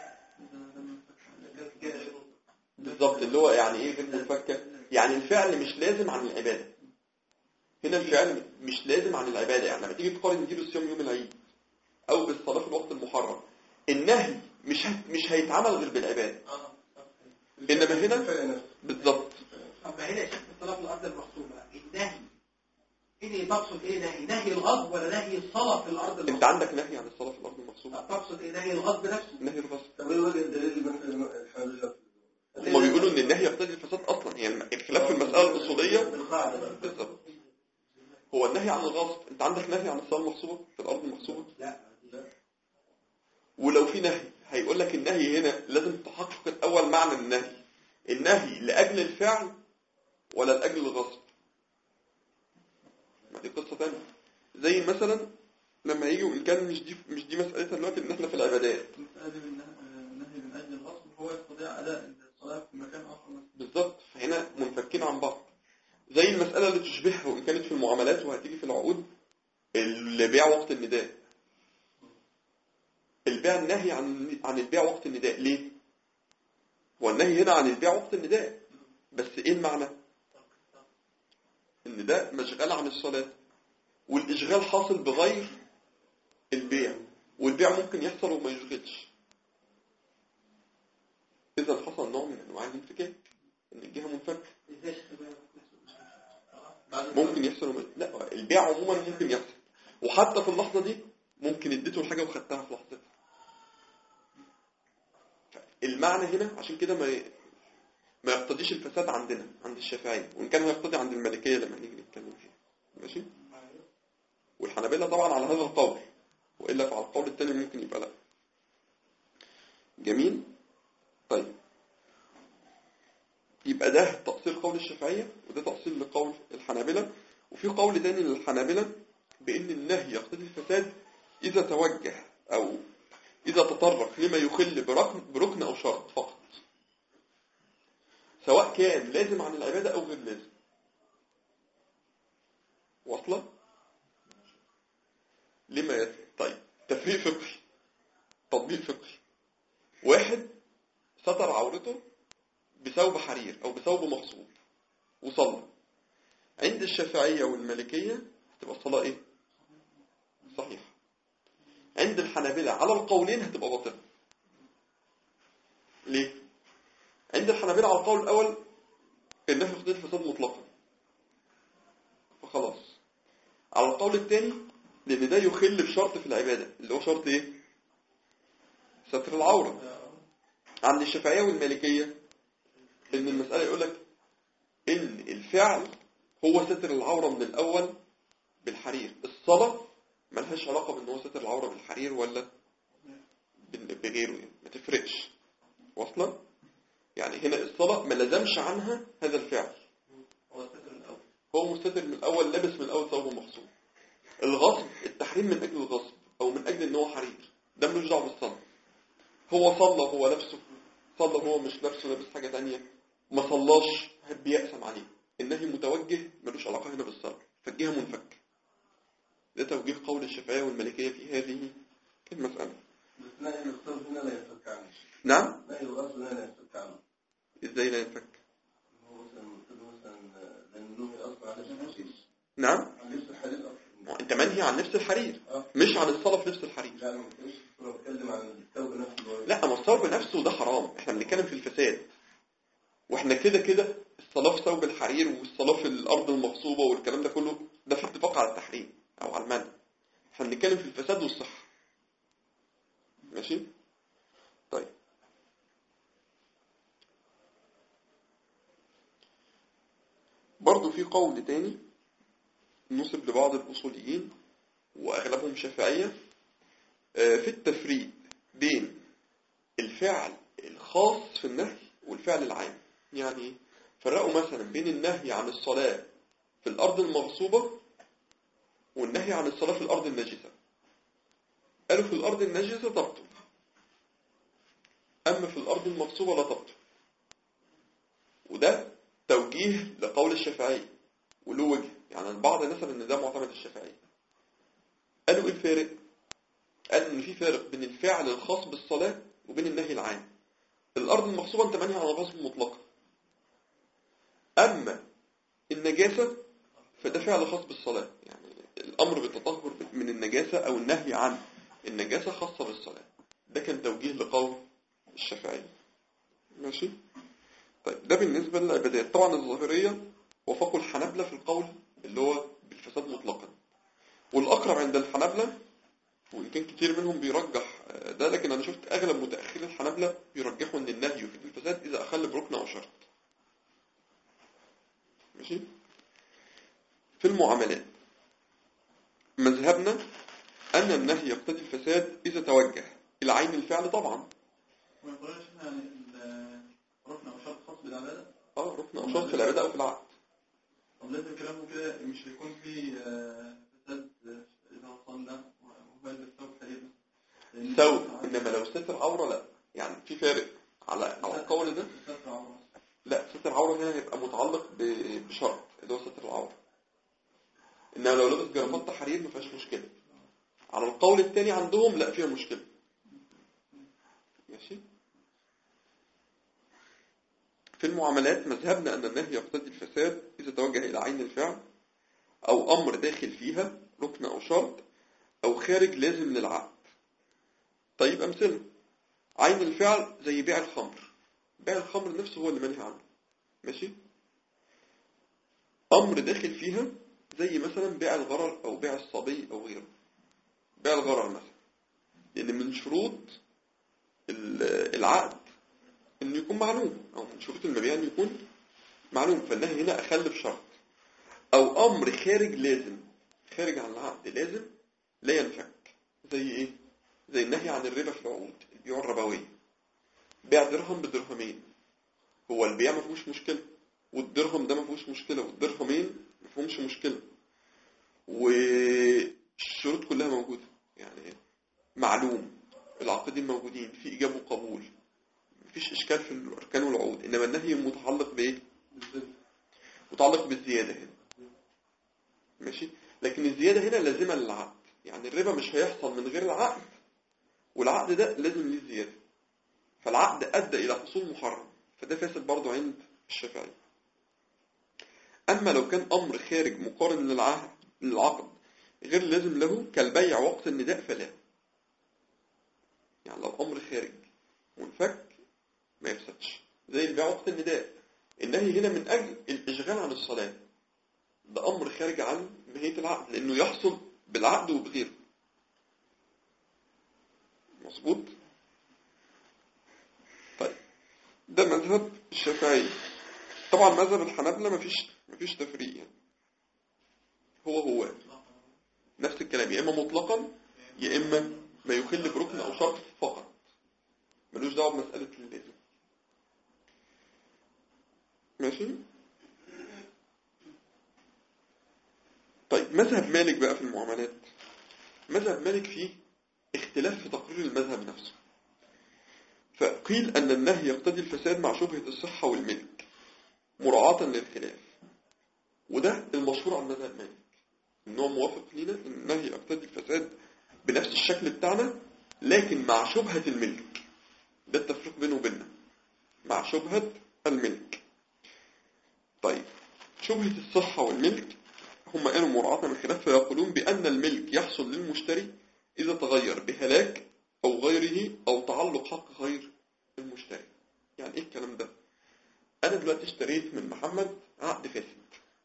بالظبط اللي هو يعني ايه غير منفكة يعني الفعل مش لازم عن العبادة هنا الفعل مش لازم عن العبادة يعني لما تيجي تقارن دي بالصيام يوم العيد او بالصلاة في الوقت المحرم النهي مش هت- مش هيتعمل غير بالعبادة اه انما هنا بالظبط طب ما هنا شفت الصلاة في الأرض المغصوبة النهي إيه اللي تقصد إيه نهي؟ نهي الغصب ولا نهي الصلاة في الأرض انت المغصوبة؟ عندك نهي عن الصلاة في الارض المغصوبة تقصد إيه نهي الغصب نفسه؟ نهي الغصب طب ايه وجه الدليل اللي مثلا الحنابلة هما بيقولوا ان النهي يقتضي الفساد اصلا هي الم- الخلاف في المسألة الأصولية بالقاعدة بقى. بالظبط هو النهي عن الغصب انت عندك نهي عن الصلاة المغصوبة في الارض المغصوبة لا لا ولو في نهي هيقول لك النهي هنا لازم تحقق الأول معنى النهي النهي لأجل الفعل ولا لأجل الغصب ما دي قصة تانية زي مثلا لما يجي وإن كان مش دي مش دي مسألتها دلوقتي إن إحنا في العبادات المسألة دي من النهي من أجل الغصب هو يستطيع أداء الصلاة في مكان آخر مثلا بالظبط فهنا منفكين عن بعض زي المسألة اللي تشبهها وإن كانت في المعاملات وهتيجي في العقود البيع وقت النداء البيع النهي عن عن البيع وقت النداء ليه؟ هو النهي هنا عن البيع وقت النداء بس ايه المعنى؟ النداء مشغال عن الصلاة والإشغال حاصل بغير البيع والبيع ممكن يحصل وما يشغلش إذا حصل نوع من أنواع الانفكاك إن الجهة منفكة ازاي شيخ البيان ممكن يحصل وما لا البيع عموما ممكن يحصل وحتى في اللحظة دي ممكن اديته الحاجة وخدتها في لحظتها المعنى هنا عشان كده ما ي- ما يقتضيش الفساد عندنا عند الشافعية وإن كان هيقتضي عند المالكية لما نيجي نتكلم فيها ماشي والحنابلة طبعا على هذا القول وإلا فعلى القول الثاني ممكن يبقى لا جميل طيب يبقى ده تأصيل قول الشافعية وده تأصيل لقول الحنابلة وفي قول تاني للحنابلة بأن النهي يقتضي الفساد إذا توجه أو إذا تطرق لما يخل بركن, بركن أو شرط فقط سواء كان لازم عن العبادة أو غير لازم واصلة؟ لما يت... طيب تفريق فقهي تطبيق فقهي واحد ستر عورته بثوب حرير أو بثوب مغصوب وصلى عند الشافعية والمالكية تبقى الصلاة إيه؟ صحيح عند الحنابلة على القولين هتبقى باطلة ليه؟ عند الحنابلة على القول الأول إنها يقتضي الفساد مطلقا فخلاص على القول الثاني لأن ده يخل بشرط في العبادة اللي هو شرط إيه؟ ستر العورة عند الشافعية والمالكية إن المسألة يقول لك إن الفعل هو ستر العورة من الأول بالحرير الصلاة ملهاش علاقة بإن هو ستر العورة بالحرير ولا بال- بغيره يعني ما تفرقش واصلة يعني هنا الصلاة ما لزمش عنها هذا الفعل هو الستر الأول هو مستتر من الأول لابس من الأول ثوبه مغصوب الغصب التحريم من أجل الغصب أو من أجل إن هو حرير ده ملوش دعوة بالصلاة هو صلى هو لابسه صلى هو مش لابسه لابس حاجة تانية ما صلاش بيأسم عليه النهي متوجه ملوش علاقة هنا بالصلاة فالجهة منفك ده توجيه قول الشافعية والمالكية في هذه المسألة بس نهي الغصب هنا لا ينفك عنه نعم نهي الغصب هنا لا ينفك عنه ازاي لا ينفك هو مثلا كده مثلا لأن النهي أصلا على لبس الحرير نعم عن لبس الحرير أصلا ما انت منهي عن لبس الحرير اه مش عن الصلاة في لبس الحرير لا أنا ما بتكلمش أنا بتكلم عن الثوب نفسه اللي هو لا ما الثوب نفسه ده حرام احنا بنتكلم في الفساد واحنا كده كده الصلاة في ثوب الحرير والصلاة في الأرض المغصوبة والكلام ده كله ده في اتفاق على التحريم أو على المنع احنا بنتكلم في الفساد والصحة ماشي طيب برضو في قول تاني نسب لبعض الأصوليين وأغلبهم شافعية آه، في التفريق بين الفعل الخاص في النهي والفعل العام يعني إيه؟ فرقوا مثلا بين النهي عن الصلاة في الأرض المغصوبة والنهي عن الصلاة في الأرض النجسة قالوا في الأرض النجسة تبطل أما في الأرض المغصوبة لا تبطل وده توجيه لقول الشافعية وله وجه يعني البعض نسب ان ده معتمد الشافعية قالوا ايه الفارق قال ان في فارق بين الفعل الخاص بالصلاة وبين النهي العام الارض المغصوبة انت منهي عن الغصب مطلقا اما النجاسة فده فعل خاص بالصلاة يعني الامر بالتطهر من النجاسة او النهي عن النجاسة خاصة بالصلاة ده كان توجيه لقول الشافعية ماشي طيب ده بالنسبة للعبادات طبعا الظاهرية وافقوا الحنابلة في القول اللي هو بالفساد مطلقا والأقرب عند الحنابلة وإن كان كتير منهم بيرجح آه، ده لكن أنا شفت أغلب متأخرين الحنابلة بيرجحوا إن النهي يفيد الفساد إذا أخل بركن أو شرط ماشي في المعاملات مذهبنا أن النهي يقتضي الفساد إذا توجه إلى عين الفعل طبعا ما يقولونش احنا يعني ال- ركن او شرط خاص بالعباده اه ركن او شرط في العباده او في العقد طب لازم كلامه كده مش هيكون فيه آه، فساد آه، اذا صلى وبال بالثوب تقريبا لأن- ثوب انما لو ستر عوره لا يعني في فارق على على القول ده ستر عورة. لا ستر عوره هنا هيبقى متعلق ب- بشرط اللي هو ستر العوره انما لو لابس جرافطه حرير ما فيهاش مشكله على القول الثاني عندهم لا فيها مشكله ماشي في المعاملات مذهبنا ان النهي يقتضي الفساد اذا توجه الى عين الفعل او امر داخل فيها ركن او شرط او خارج لازم للعقد طيب امثله عين الفعل زي بيع الخمر بيع الخمر نفسه هو اللي منهي عنه ماشي امر داخل فيها زي مثلا بيع الغرر او بيع الصبي او غيره بيع الغرر مثلا لان من شروط ال- العقد انه يكون معلوم او من شروط المبيع انه يكون معلوم فالنهي هنا اخل بشرط او امر خارج لازم خارج عن العقد لازم لا ينفك زي ايه زي النهي عن الربا في العقود البيوع الربويه بيع درهم بدرهمين هو البيع ما فيهوش مشكله والدرهم ده ما فيهوش مشكله والدرهمين ما فيهمش مشكله والشروط كلها موجوده يعني معلوم العقدين موجودين في ايجاب وقبول مفيش اشكال في الاركان والعقود انما النهي متعلق بايه متعلق بالزياده هنا ماشي لكن الزياده هنا لازمه للعقد يعني الربا مش هيحصل من غير العقد والعقد ده لازم ليه زياده فالعقد ادى الى حصول محرم فده فاسد برضه عند الشافعي اما لو كان امر خارج مقارن للعهد للعقد غير لازم له كالبيع وقت النداء فلا يعني لو امر خارج منفك ما يفسدش زي البيع وقت النداء النهي هنا من اجل الاشغال عن الصلاه ده امر خارج عن ماهيه العقد لانه يحصل بالعقد وبغيره مظبوط طيب ده مذهب الشافعي طبعا مذهب الحنابلة مفيش مفيش تفريق يعني هو هو نفس الكلام يا اما مطلقا يا اما ما يخل بركن او شرط فقط ملوش دعوه بمساله اللازم ماشي طيب مذهب مالك بقى في المعاملات مذهب مالك فيه اختلاف في تقرير المذهب نفسه فقيل أن النهي يقتضي الفساد مع شبهة الصحة والملك مراعاة للخلاف وده المشهور عن مذهب مالك ان هو موافق لينا ان النهي يقتضي الفساد بنفس الشكل بتاعنا لكن مع شبهة الملك ده التفريق بينه وبيننا مع شبهة الملك طيب شبهة الصحة والملك هم قالوا مراعاة للخلاف فيقولون بأن الملك يحصل للمشتري إذا تغير بهلاك أو غيره أو تعلق حق غير المشتري يعني إيه الكلام ده أنا دلوقتي اشتريت من محمد عقد فاسد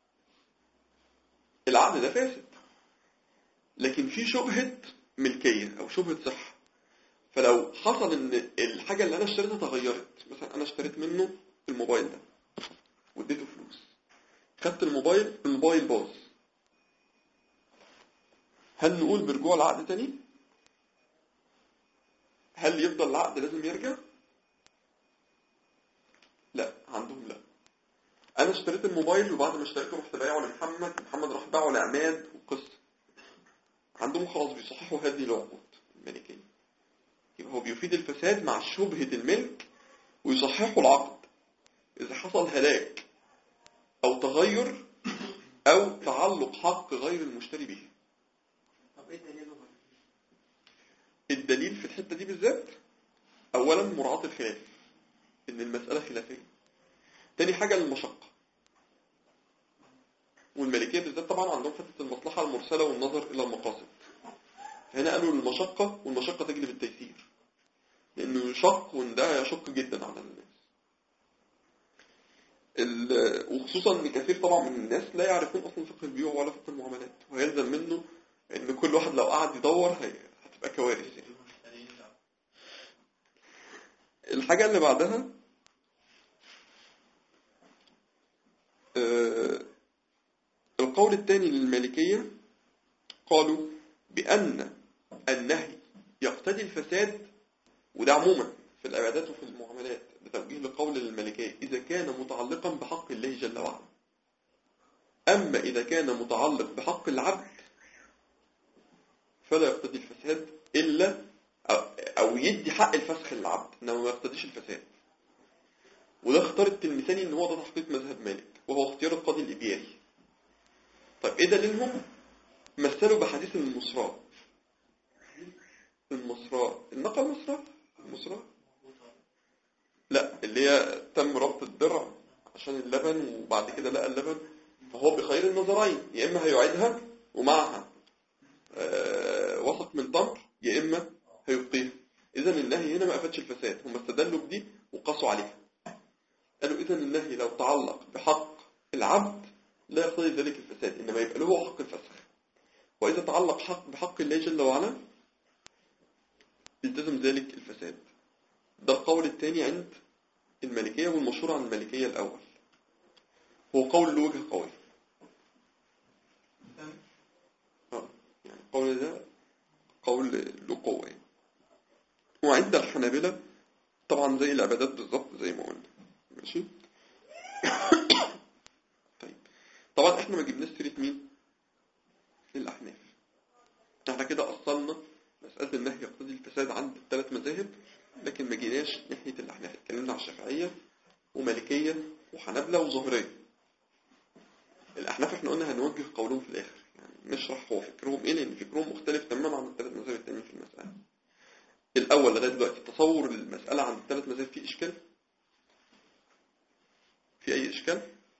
العقد ده فاسد لكن في شبهة ملكية أو شبهة صحة فلو حصل إن الحاجة اللي أنا اشتريتها تغيرت مثلا أنا اشتريت منه الموبايل ده واديته فلوس خدت الموبايل الموبايل باظ هل نقول برجوع العقد تاني؟ هل يفضل العقد لازم يرجع؟ لا عندهم لا انا اشتريت الموبايل وبعد ما اشتريته رحت بايعه لمحمد محمد راح باعه لعماد وقصه عندهم خلاص بيصححوا هذه العقود الملكيه يبقى هو بيفيد الفساد مع شبهه الملك ويصححوا العقد اذا حصل هلاك او تغير او تعلق حق غير المشتري به طب ايه دليله الدليل في الحته دي بالذات اولا مراعاه الخلاف ان المساله خلافيه تاني حاجه المشقه والملكيه بالذات طبعا عندهم حته المصلحه المرسله والنظر الى المقاصد هنا قالوا المشقه والمشقه تجلب التيسير لانه يشق وان ده يشق جدا على الناس ال- وخصوصا ان كثير طبعا من الناس لا يعرفون اصلا فقه البيوع ولا فقه المعاملات ويلزم منه ان كل واحد لو قعد يدور هي- هتبقى كوارث يعني الحاجة اللي بعدها آه، القول الثاني للمالكية قالوا بأن النهي يقتضي الفساد وده عموما في العبادات وفي المعاملات بتوجيه لقول الملكية إذا كان متعلقا بحق الله جل وعلا أما إذا كان متعلق بحق العبد فلا يقتضي الفساد إلا أو- أو يدي حق الفسخ للعبد إنما ما يقتضيش الفساد وده اختار التلمساني إن هو ده تحقيق مذهب مالك وهو اختيار القاضي الإبياري طيب إيه دليلهم؟ مثلوا بحديث المصراء المصراء النقى المصراء المصراء لا اللي هي تم ربط الدرع عشان اللبن وبعد كده لقى اللبن فهو بخير النظرين يا اما هيعيدها ومعها آه، وسط من تمر يا اما هيبقيها اذا النهي هنا ما افادش الفساد هم استدلوا بدي وقاسوا عليها قالوا اذا النهي لو تعلق بحق العبد لا يقتضي ذلك الفساد انما يبقى له حق الفسخ واذا تعلق حق بحق الله جل وعلا يلتزم ذلك الفساد ده القول الثاني عند المالكية والمشهور عن المالكية الأول هو قول له وجه قوي آه، يعني القول ده قول له قوة يعني. وعند الحنابلة طبعا زي العبادات بالظبط زي ما قلنا ماشي طيب طبعا احنا ما جبناش سيرة مين الأحناف احنا كده أصلنا مسألة النهي يقتضي الفساد عند الثلاث مذاهب لكن ما جيناش ناحية الأحناف اتكلمنا على الشافعية ومالكية وحنابلة وظهرية الأحناف احنا قلنا هنوجه قولهم في الآخر يعني نشرح هو فكرهم ايه لأن فكرهم مختلف تماما عن الثلاث مذاهب التانيين في المسألة الأول لغاية دلوقتي تصور المسألة عند الثلاث مذاهب فيه إشكال في أي إشكال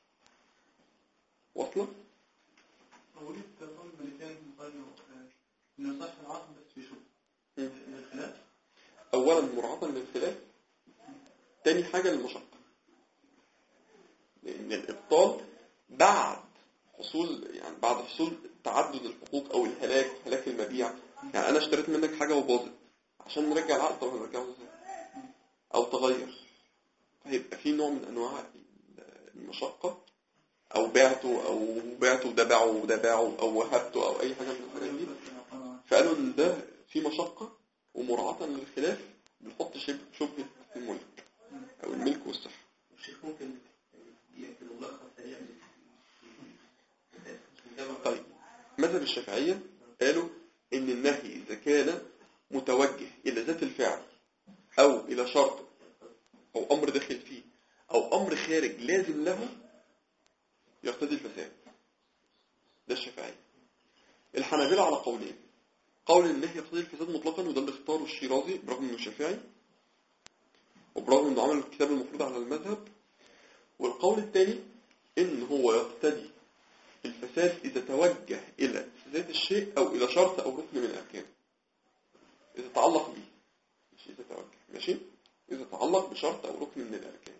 واصلة أوليت قول الملكان قالوا آه، إن صح العقد بس في شبهة مم. الخلاف أولا مراعاة للخلاف تاني حاجة المشقة لأن الإبطال بعد حصول يعني بعد حصول تعدد الحقوق أو الهلاك هلاك المبيع يعني أنا اشتريت منك حاجة وباظت عشان نرجع العقد طب هنرجعه ازاي؟ أو تغير هيبقى في نوع من أنواع المشقة أو بعته أو بعته وده باعه وده باعه أو وهبته أو أي حاجة من الحاجات دي فقالوا ان ده في مشقة ومراعاة للخلاف بنحط شبه شبهة الملك او الملك والصحة الشيخ ممكن يأكد ملخص سريع طيب مذهب الشافعية قالوا ان النهي اذا كان متوجه الى ذات الفعل او الى شرط او امر داخل فيه او امر خارج لازم له يقتضي الفساد ده الشافعية الحنابلة على قولين قول النهي يقتضي الفساد مطلقا وده اللي اختاره الشيرازي برغم انه شافعي وبرغم انه عمل الكتاب المفروض على المذهب والقول الثاني ان هو يقتضي الفساد اذا توجه الى ذات الشيء او الى شرط او ركن من الاركان اذا تعلق به مش اذا توجه ماشي اذا تعلق بشرط او ركن من الاركان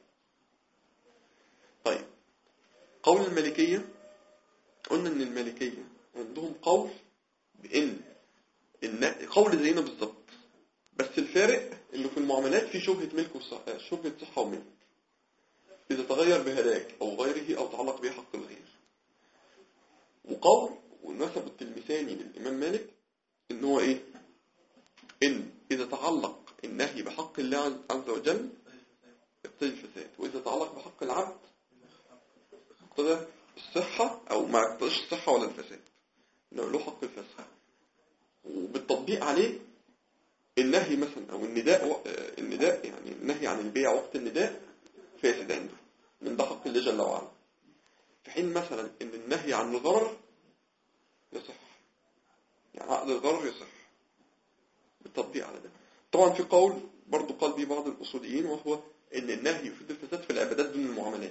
طيب قول المالكية قلنا ان المالكية عندهم قول بان إن قول زينا بالظبط بس الفارق اللي في المعاملات في شبهة ملك وصحة شبهة صحة وملك إذا تغير بهلاك أو غيره أو تعلق به حق الغير وقول ونسب التلمساني للإمام مالك إن هو إيه إن إذا تعلق النهي بحق الله عز وجل يقتضي الفساد وإذا تعلق بحق العبد يقتضي الصحة أو ما يقتضيش الصحة ولا الفساد إنه له حق الفساد وبالتطبيق عليه النهي مثلا او النداء و... آه، النداء يعني النهي عن البيع وقت النداء فاسد عنده من ده حق الله جل وعلا في حين مثلا ان النهي عن الغرر يصح يعني عقد الغرر يصح بالتطبيق على ده طبعا في قول برضو قال به بعض الاصوليين وهو ان النهي يفيد الفساد في العبادات دون المعاملات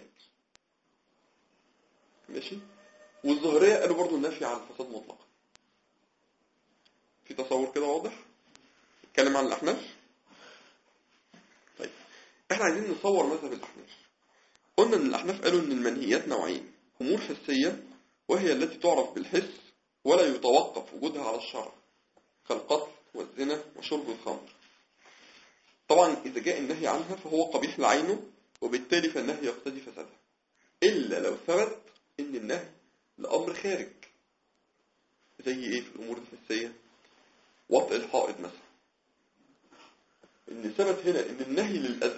ماشي والظهريه قالوا برضو النفي عن الفساد مطلقا في تصور كده واضح نتكلم عن الأحناف طيب احنا عايزين نصور مذهب الأحناف قلنا ان الأحناف قالوا ان المنهيات نوعين أمور حسية وهي التي تعرف بالحس ولا يتوقف وجودها على الشرع كالقتل والزنا وشرب الخمر طبعا إذا جاء النهي عنها فهو قبيح لعينه وبالتالي فالنهي يقتضي فسادها إلا لو ثبت ان النهي لأمر خارج زي ايه في الأمور الحسية وطئ الحائض مثلا ان ثبت هنا ان النهي للأذى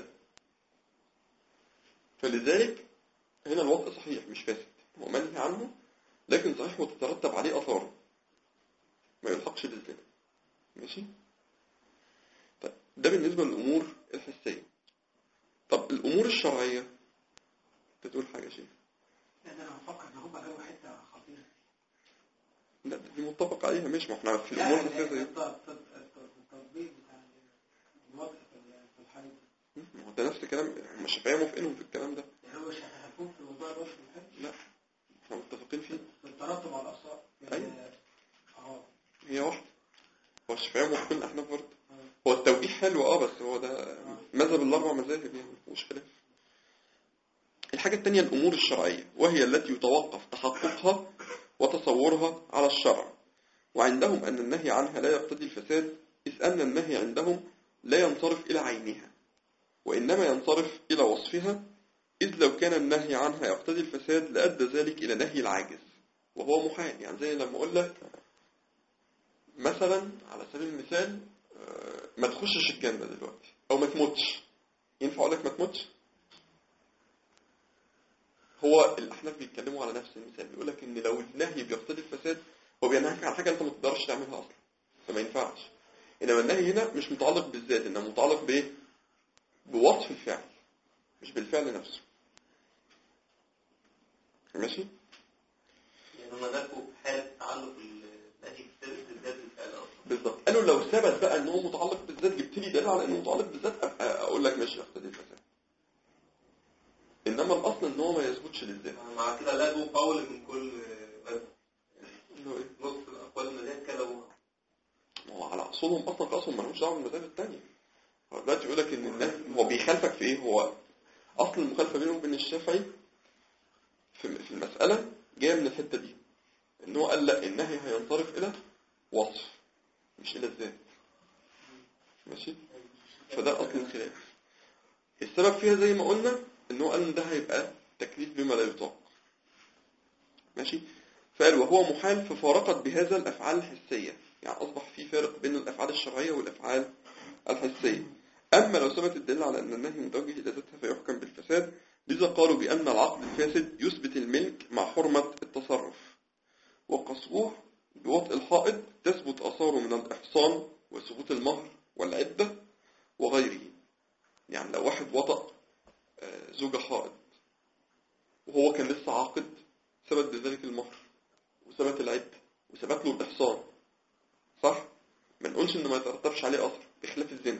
فلذلك هنا الوضع صحيح مش فاسد هو منهي عنه لكن صحيح وتترتب عليه أثاره ما يلحقش بالزنا ماشي طيب ده بالنسبة للأمور الحسية طب الأمور الشرعية تقول حاجة شيء لان انا بفكر ان هم جابوا حته خطيره لا دي متفق عليها مش ما احنا في الأمور لا الحسية زي الت- الت- التطبيق بتاع الوضع في ال- في الحي ما هو ده نفس الكلام هم الشافعية موافقينهم في الكلام ده يعني هو مش هيخالفوك في موضوع الوضع في الحي لا احنا متفقين فيه في الترتب على الاقساط أيوة. اه هي واحدة هو الشافعية موافقين الأحناف برضه آه. هو التوجيه حلو اه بس هو ده مذهب الأربع مذاهب يعني مش خلاف الحاجة التانية الأمور الشرعية وهي التي يتوقف تحققها وتصورها على الشرع وعندهم أن النهي عنها لا يقتضي الفساد إذ أن النهي عندهم لا ينصرف إلى عينها وإنما ينصرف إلى وصفها إذ لو كان النهي عنها يقتضي الفساد لأدى ذلك إلى نهي العاجز وهو محال يعني زي لما أقول لك مثلا على سبيل المثال آه، ما تخشش الجنة دلوقتي أو ما تموتش ينفع أقول لك ما تموتش هو الأحناف بيتكلموا على نفس المثال بيقول لك إن لو النهي بيقتضي الفساد هو بينهاك عن حاجة أنت ما تقدرش تعملها أصلا فما ينفعش إنما النهي هنا مش متعلق بالذات إنما متعلق بإيه؟ بوصف الفعل مش بالفعل نفسه ماشي؟ يعني هم نفوا حالة تعلق النهي بالسبب بالذات بالفعل أصلا بالظبط قالوا لو ثبت بقى ان هو متعلق بالذات جبت لي دليل على انه متعلق بالذات أبقى اقول لك ماشي يقتضي الفساد انما الاصل ان هو ما يثبتش للذات مع كده لقوا قول من كل مذهب اللي هو ايه نص الأقوال المذاهب كانوا ما هو على اصولهم اصلا قاسهم مالهمش دعوه بالمذاهب الثانيه هو دلوقتي يقول لك ان النهي هو بيخالفك في ايه هو اصل المخالفه بينه وبين الشافعي في في المساله جايه من الحته دي ان هو قال لا النهي هينصرف الى وصف مش الى الذات ماشي فده اصل الخلاف السبب فيها زي ما قلنا ان هو قال ان ده هيبقى تكليف بما لا يطاق ماشي فقال وهو محال ففارقت بهذا الافعال الحسيه يعني اصبح في فارق بين الافعال الشرعيه والافعال الحسيه اما لو ثبت الدليل على ان النهي متوجه الى ذاتها فيحكم بالفساد لذا قالوا بان العقد الفاسد يثبت الملك مع حرمه التصرف وقصوه بوطء الحائض تثبت اثاره من الاحصان وثبوت المهر والعده وغيره يعني لو واحد وطأ آه، زوجة حائض وهو كان لسه عاقد ثبت بذلك المهر وثبت العدة وثبت له الإحصان صح؟ ما نقولش إنه ما يترتبش عليه أثر بخلاف الزنا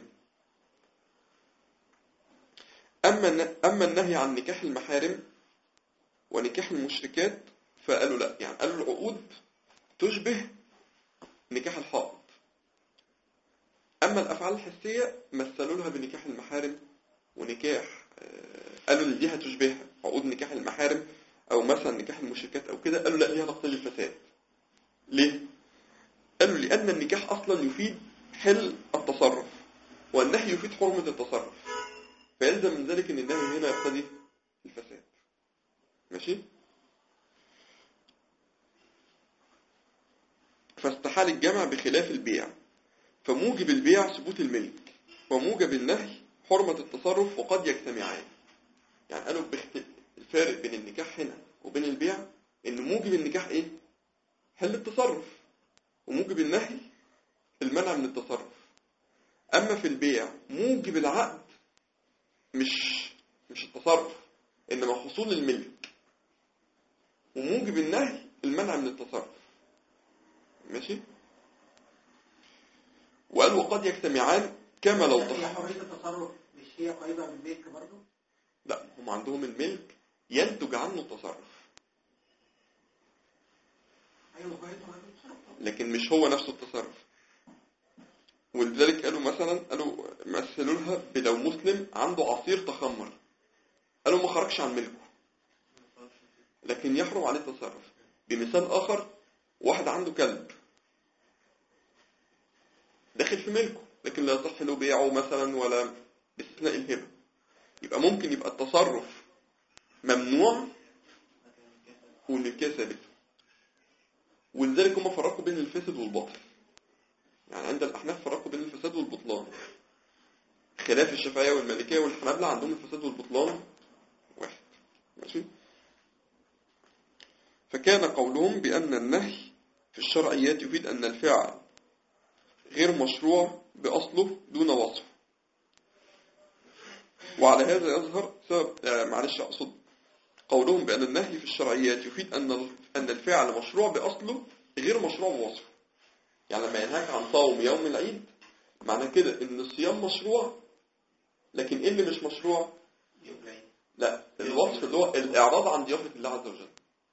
أما الن- أما النهي عن نكاح المحارم ونكاح المشركات فقالوا لا يعني قالوا العقود تشبه نكاح الحائض أما الأفعال الحسية مثلوا لها بنكاح المحارم ونكاح آه، قالوا اللي دي هتشبهها عقود نكاح المحارم أو مثلا نكاح المشركات أو كده قالوا لا دي هتقتضي الفساد ليه؟ قالوا لأن النكاح أصلا يفيد حل التصرف والنهي يفيد حرمة التصرف فيلزم من ذلك أن النهي هنا يقتضي الفساد ماشي؟ فاستحال الجمع بخلاف البيع فموجب البيع ثبوت الملك وموجب النهي حرمة التصرف وقد يجتمعان يعني قالوا باخت... الفارق بين النكاح هنا وبين البيع ان موجب النكاح ايه حل التصرف وموجب النهي المنع من التصرف اما في البيع موجب العقد مش مش التصرف انما حصول الملك وموجب النهي المنع من التصرف ماشي وقال وقد يجتمعان كما لو هي تحقق حرية التصرف مش هي قريبة من الملك برضه؟ لا هم عندهم الملك ينتج عنه التصرف أيوة حرية التصرف لكن مش هو نفسه التصرف ولذلك قالوا مثلا قالوا مثلوا لها بلو مسلم عنده عصير تخمر قالوا ما خرجش عن ملكه لكن يحرم عليه التصرف بمثال آخر واحد عنده كلب داخل في ملكه لكن لا يصح له بيعه مثلا ولا باستثناء الهبة يبقى ممكن يبقى التصرف ممنوع والملكية ثابتة ولذلك هم فرقوا بين الفاسد والباطل يعني عند الأحناف فرقوا بين الفساد والبطلان خلاف الشافعية والمالكية والحنابلة عندهم الفساد والبطلان واحد ماشي فكان قولهم بأن النهي في الشرعيات يفيد أن الفعل غير مشروع بأصله دون وصف وعلى هذا يظهر سبب آه معلش أقصد قولهم بأن النهي في الشرعيات يفيد أن أن الفعل مشروع بأصله غير مشروع بوصفه يعني لما ينهاك عن صوم يوم العيد معنى كده ان الصيام مشروع لكن ايه اللي مش مشروع يوم العيد لا الوصف اللي هو الاعراض عن ضيافه الله عز وجل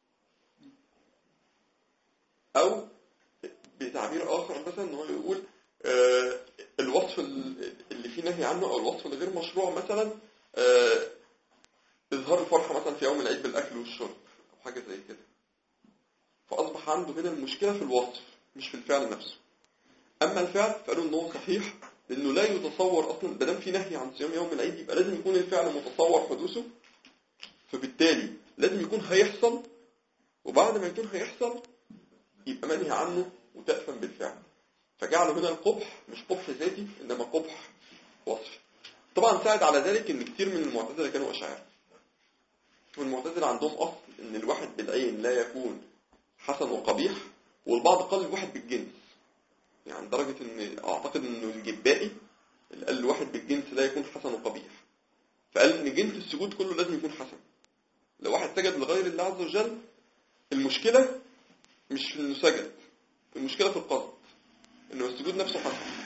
او بتعبير اخر مثلا ان هو يقول آه الوصف ال- اللي فيه نهي عنه او الوصف الغير مشروع مثلا آه اظهار الفرحه مثلا في يوم العيد بالاكل والشرب او حاجه زي كده فاصبح عنده هنا المشكله في الوصف مش في الفعل نفسه اما الفعل فقالوا ان هو صحيح لانه لا يتصور اصلا ما دام في نهي عن صيام يوم العيد يبقى لازم يكون الفعل متصور حدوثه فبالتالي لازم يكون هيحصل وبعد ما يكون هيحصل يبقى منهي عنه وتأثم بالفعل فجعلوا هنا القبح مش قبح ذاتي انما قبح وصفي طبعا ساعد على ذلك ان كتير من المعتزله كانوا اشاعره والمعتزله عندهم اصل ان الواحد بالعين لا يكون حسن وقبيح والبعض قال الواحد بالجنس يعني درجة ان اعتقد انه الجبائي اللي قال الواحد بالجنس لا يكون حسن وقبيح فقال ان جنس السجود كله لازم يكون حسن لو واحد سجد لغير الله عز وجل المشكلة مش في انه سجد المشكلة في القصد انه السجود نفسه حسن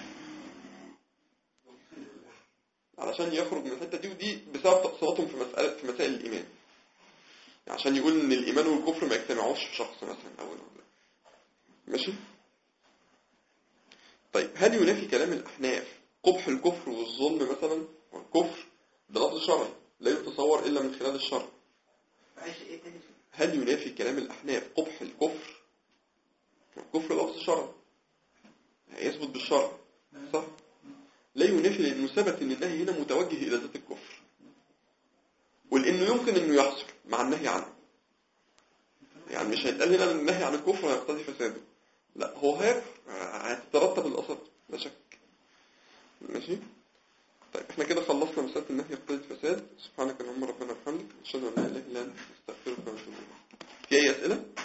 علشان يخرج من الحتة دي ودي بسبب تقصيراتهم في مسألة في مسائل الإيمان يعني عشان يقول ان الإيمان والكفر ما يجتمعوش في شخص مثلا أو ماشي طيب هل ينافي كلام الأحناف قبح الكفر والظلم مثلا والكفر ده لفظ شرعي لا يتصور إلا من خلال الشرع معلش ايه تاني هل ينافي كلام الأحناف قبح الكفر الكفر لفظ شرعي يثبت بالشرع صح لا ينافي لأنه ثبت أن النهي هنا متوجه إلى ذات الكفر ولأنه يمكن أنه يحصل مع النهي عنه يعني مش هيتقال هنا أن النهي عن الكفر هيقتضي فساده لا هو هيكفر هتترتب الأثر لا شك ماشي طيب احنا كده خلصنا مسألة النهي يقتضي الفساد سبحانك اللهم ربنا وبحمدك اشهد ان لا اله الا انت استغفرك واتوب اليك في اي اسئله